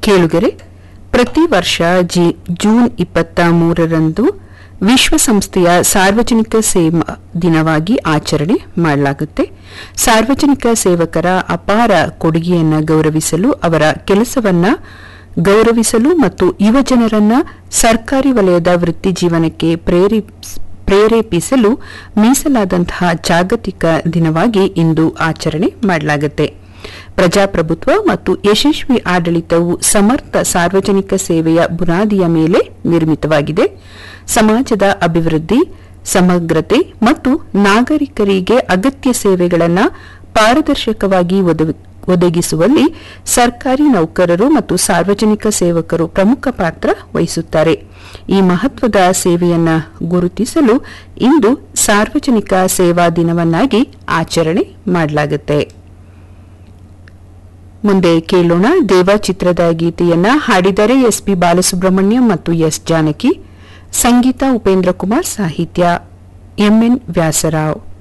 ಕೇಳುಗರೆ ಪ್ರತಿ ವರ್ಷ ಜಿ- ಜೂನ್ ಇಪ್ಪತ್ತ ಮೂರರಂದು ವಿಶ್ವಸಂಸ್ಥೆಯ ಸಾರ್ವಜನಿಕ ಸೇವಾ ದಿನವಾಗಿ ಆಚರಣೆ ಮಾಡಲಾಗುತ್ತೆ ಸಾರ್ವಜನಿಕ ಸೇವಕರ ಅಪಾರ ಕೊಡುಗೆಯನ್ನು ಗೌರವಿಸಲು ಅವರ ಕೆಲಸವನ್ನ ಗೌರವಿಸಲು ಮತ್ತು ಯುವಜನರನ್ನ ಸರ್ಕಾರಿ ವಲಯದ ವೃತ್ತಿ ಜೀವನಕ್ಕೆ ಪ್ರೇರೇಪಿಸ ಪ್ರೇರೇಪಿಸಲು ಮೀಸಲಾದಂತಹ ಜಾಗತಿಕ ದಿನವಾಗಿ ಇಂದು ಆಚರಣೆ ಮಾಡಲಾಗುತ್ತೆ ಪ್ರಜಾಪ್ರಭುತ್ವ ಮತ್ತು ಯಶಸ್ವಿ ಆಡಳಿತವು ಸಮರ್ಥ ಸಾರ್ವಜನಿಕ ಸೇವೆಯ ಬುನಾದಿಯ ಮೇಲೆ ನಿರ್ಮಿತವಾಗಿದೆ ಸಮಾಜದ ಅಭಿವೃದ್ಧಿ ಸಮಗ್ರತೆ ಮತ್ತು ನಾಗರಿಕರಿಗೆ ಅಗತ್ಯ ಸೇವೆಗಳನ್ನು ಪಾರದರ್ಶಕವಾಗಿ ಒದಗಿ- ಒದಗಿಸುವಲ್ಲಿ ಸರ್ಕಾರಿ ನೌಕರರು ಮತ್ತು ಸಾರ್ವಜನಿಕ ಸೇವಕರು ಪ್ರಮುಖ ಪಾತ್ರ ವಹಿಸುತ್ತಾರೆ ಈ ಮಹತ್ವದ ಸೇವೆಯನ್ನ ಗುರುತಿಸಲು ಇಂದು ಸಾರ್ವಜನಿಕ ಸೇವಾ ದಿನವನ್ನಾಗಿ ಆಚರಣೆ ಮಾಡಲಾಗುತ್ತೆ ಮುಂದೆ ಕೇಳೋಣ ದೇವ ಚಿತ್ರದ ಗೀತೆಯನ್ನ ಹಾಡಿದರೆ ಎಸ್ಪಿ ಬಾಲಸುಬ್ರಹ್ಮಣ್ಯಂ ಮತ್ತು ಎಸ್ ಜಾನಕಿ ಸಂಗೀತ ಉಪೇಂದ್ರ ಕುಮಾರ್ ಸಾಹಿತ್ಯ ಎಂಎನ್ ವ್ಯಾಸರಾವ್